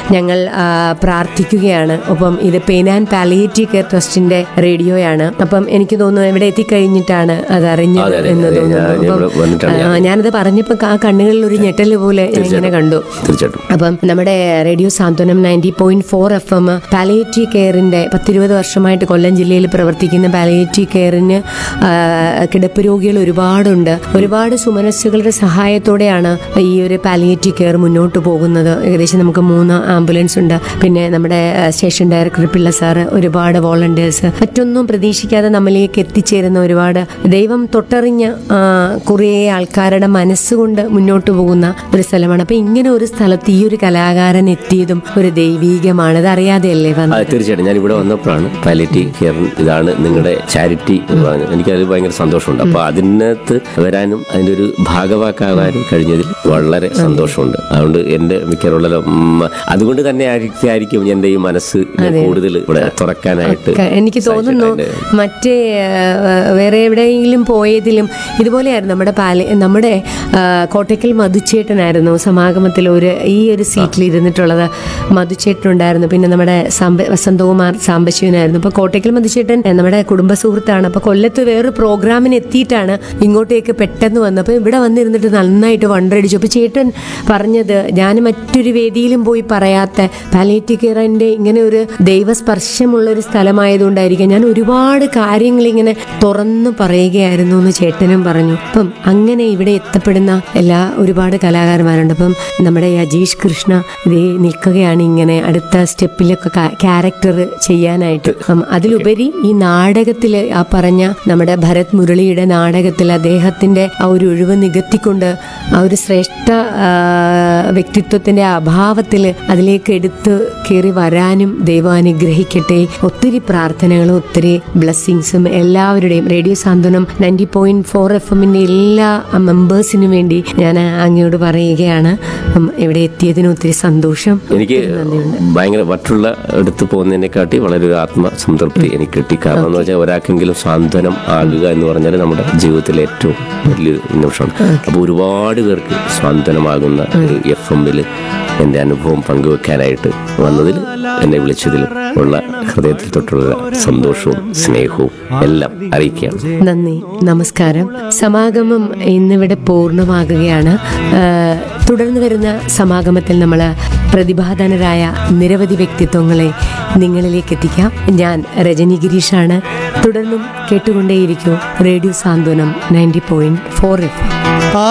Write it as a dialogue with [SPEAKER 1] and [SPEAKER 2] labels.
[SPEAKER 1] ഞങ്ങൾ ആ, പ്രാർത്ഥിക്കുകയാണ് ഒപ്പം ഇത് പെയിൻ ആൻഡ് പാലിയേറ്റീവ് കെയർ ട്രസ്റ്റിന്റെ റേഡിയോയാണ് അപ്പം എനിക്ക് തോന്നുന്നു ഇവിടെ എത്തിക്കഴിഞ്ഞിട്ടാണ് അത് അറിഞ്ഞത്
[SPEAKER 2] അതെ, അതെ,
[SPEAKER 1] എന്ന്
[SPEAKER 2] അതെ.
[SPEAKER 1] തോന്നുന്നു
[SPEAKER 2] ഞാൻ ഇവിടെ
[SPEAKER 1] അപ്പം
[SPEAKER 2] വന്നിട്ടാണ്
[SPEAKER 1] ആ, ഞാനത് പറഞ്ഞപ്പോൾ ആ കണ്ണുകളിൽ ഒരു ഞെട്ടൽ പോലെ ഞാൻ ഇങ്ങനെ കണ്ടു
[SPEAKER 2] തീർച്ചയായിട്ടും
[SPEAKER 1] അപ്പം നമ്മുടെ radio Santhwanam ninety point four FM എം പാലിയേറ്റീവ് കെയറിന്റെ പത്തിരുപത് വർഷമായിട്ട് കൊല്ലം ജില്ലയിൽ പ്രവർത്തിക്കുന്ന പാലിയേറ്റീവ് കെയറിന് ആ, കിടപ്പ് രോഗികൾ ഒരുപാടുണ്ട് ഒരുപാട് സുമനസ്സുകളുടെ സഹായത്തോടെയാണ് ഈ ഒരു പാലിയേറ്റീവ് കെയർ മുന്നോട്ട് പോകുന്നത് ഏകദേശം നമുക്ക് മൂന്ന് ആംബുലൻസ് ഉണ്ട് പിന്നെ നമ്മുടെ ആ, സ്റ്റേഷൻ ഡയറക്ടർ പിള്ള സാറ് ഒരുപാട് വോളണ്ടിയേഴ്സ് മറ്റൊന്നും പ്രതീക്ഷിക്കാതെ നമ്മളിലേക്ക് എത്തിച്ചേരുന്ന ഒരുപാട് ദൈവം തൊട്ടറിഞ്ഞ ആ, കുറേ ആൾക്കാരുടെ മനസ്സുകൊണ്ട് മുന്നോട്ട് പോകുന്ന ഒരു സ്ഥലമാണ് അപ്പൊ ഇങ്ങനെ ഒരു സ്ഥലത്ത് ഈ ഒരു കലാകാരൻ എത്തിയതും ഒരു ദൈവീകമാണ് ഇത് അറിയാതെയല്ലേ
[SPEAKER 2] ആ,
[SPEAKER 1] വന്നത്
[SPEAKER 2] തീർച്ചയായിട്ടും ഞാൻ ഇവിടെ വന്നപ്പോഴാണ് പാലിറ്റി കെയർ ഇതാണ് നിങ്ങളുടെ ചാരിറ്റി എന്ന് പറഞ്ഞത് എനിക്കത് ഭയങ്കര സന്തോഷമുണ്ട് അപ്പോൾ അതിനകത്ത് വരാനും അതിൻ്റെ ഒരു ഭാഗവാക്കാകാനും കഴിഞ്ഞതിൽ വളരെ സന്തോഷമുണ്ട് അതുകൊണ്ട് എൻ്റെ മിക്കവാറുള്ള ഉം, അതുകൊണ്ട് തന്നെ ആയിരിക്കും ആയിരിക്കും എൻ്റെ ഈ മനസ്സ് കൂടുതൽ ഇവിടെ തുറക്കാനായിട്ട്
[SPEAKER 1] ക- എനിക്ക് തോന്നുന്നു
[SPEAKER 2] സാധിച്ചിട്ടുണ്ട്.
[SPEAKER 1] മറ്റേ ആ, വേറെ എവിടെയെങ്കിലും പോയതിലും ഇതുപോലെയായിരുന്നു നമ്മുടെ പാല നമ്മുടെ ആ, കോട്ടയ്ക്കൽ മധുച്ചേട്ടനായിരുന്നു സമാഗമത്തിൽ ഒരു ഈ ഒരു സീറ്റിൽ ഇരുന്നിട്ടുള്ളത് മധുച്ചേട്ടനുണ്ടായിരുന്നു പിന്നെ നമ്മുടെ സാമ്പ വസന്തകുമാർ സാമ്പശിവനായിരുന്നു അപ്പൊ കോട്ടയ്ക്കൽ മധുച്ചേട്ടൻ ഏ, നമ്മുടെ കുടുംബ സുഹൃത്താണ് അപ്പൊ കൊല്ലത്ത് വേറൊരു പ്രോഗ്രാമിന് എത്തിയിട്ടാണ് ഇങ്ങോട്ടേക്ക് പെട്ടെന്ന് വന്നത് അപ്പൊ ഇവിടെ വന്നിരുന്നിട്ട് നന്നായിട്ട് വണ്ടടിച്ചു അപ്പൊ ചേട്ടൻ പറഞ്ഞത് ഞാൻ മറ്റൊരു വേദിയിലും പോയി പറയാത്ത പാലേറ്റീവ് കെയറിന്റെ ഇങ്ങനെ ഒരു ദൈവസ്പർശമുള്ള ഒരു സ്ഥലമായതുകൊണ്ടായിരിക്കും ഞാൻ ഒരുപാട് കാര്യങ്ങൾ ഇങ്ങനെ തുറന്നു പറയുകയായിരുന്നു എന്ന് ചേട്ടനും പറഞ്ഞു അപ്പം അങ്ങനെ ഇവിടെ എത്തപ്പെടുന്ന എല്ലാ ഒരുപാട് കലാകാരന്മാരുണ്ട് അപ്പം നമ്മുടെ ഈ അജീഷ് കൃഷ്ണ ഇതേ നിൽക്കുകയാണ് ഇങ്ങനെ അടുത്ത സ്റ്റെപ്പിലൊക്കെ ക്യാരക്ടർ ചെയ്യാനായിട്ട് അപ്പം അതിലുപരി ഈ നാടകത്തിൽ ആ പറഞ്ഞ നമ്മുടെ ഭരത് മുരളിയുടെ നാടകത്തിൽ അദ്ദേഹത്തിന്റെ ആ ഒരു ഒഴിവ് നികത്തിക്കൊണ്ട് ആ ഒരു ശ്രേഷ്ഠ ആ, വ്യക്തിത്വത്തിന്റെ അഭാവത്തിൽ അതിലേക്ക് എടുത്ത് കയറി വരാനും ദൈവം അനുഗ്രഹിക്കട്ടെ ഒത്തിരി പ്രാർത്ഥനകളും ഒത്തിരി ബ്ലെസ്സിങ്സും എല്ലാവരുടെയും radio Santhwanam ninety point four F എമ്മിന്റെ എല്ലാ മെമ്പേഴ്സിനും വേണ്ടി ഞാൻ അങ്ങയോട് പറയുകയാണ് ഉം, ഇവിടെ എത്തിയതിന് ഒത്തിരി സന്തോഷം
[SPEAKER 2] എനിക്ക് ഭയങ്കര മറ്റുള്ള എടുത്ത് പോകുന്നതിനെക്കാട്ടി വളരെ ഒരു ആത്മസംതൃപ്തി എനിക്ക് കിട്ടി കാരണം എന്ന് വെച്ചാൽ ഒരാൾക്കെങ്കിലും സാന്ത്വനം ആകുക എന്ന് പറഞ്ഞാൽ നമ്മുടെ ജീവിതത്തിലെ ഏറ്റവും വലിയൊരു നിമിഷമാണ് അപ്പോൾ ഒരുപാട് പേർക്ക് സാന്ത്വനമാകുന്ന ഒരു എഫ് എമ്മിൽ എൻ്റെ അനുഭവം പങ്കുവെക്കാനായിട്ട് വന്നതിൽ എന്നെ വിളിച്ചതിൽ ഉള്ള ഹൃദയത്തിൽ തൊട്ടുള്ള സന്തോഷവും സ്നേഹവും എല്ലാം അറിയിക്കുകയാണ്
[SPEAKER 1] നന്ദി നമസ്കാരം സമാഗമം ഇന്നിവിടെ പൂർണ്ണമാകുകയാണ് ആ, തുടർന്ന് വരുന്ന സമാഗമത്തിൽ നമ്മൾ പ്രതിഭാധനരായ നിരവധി വ്യക്തിത്വങ്ങളെ നിങ്ങളിലേക്ക് എത്തിക്കാം ഞാൻ രജനി ഗിരീഷാണ് തുടർന്നും കേട്ടുകൊണ്ടേയിരിക്കൂ radio Santhwanam ninety point four F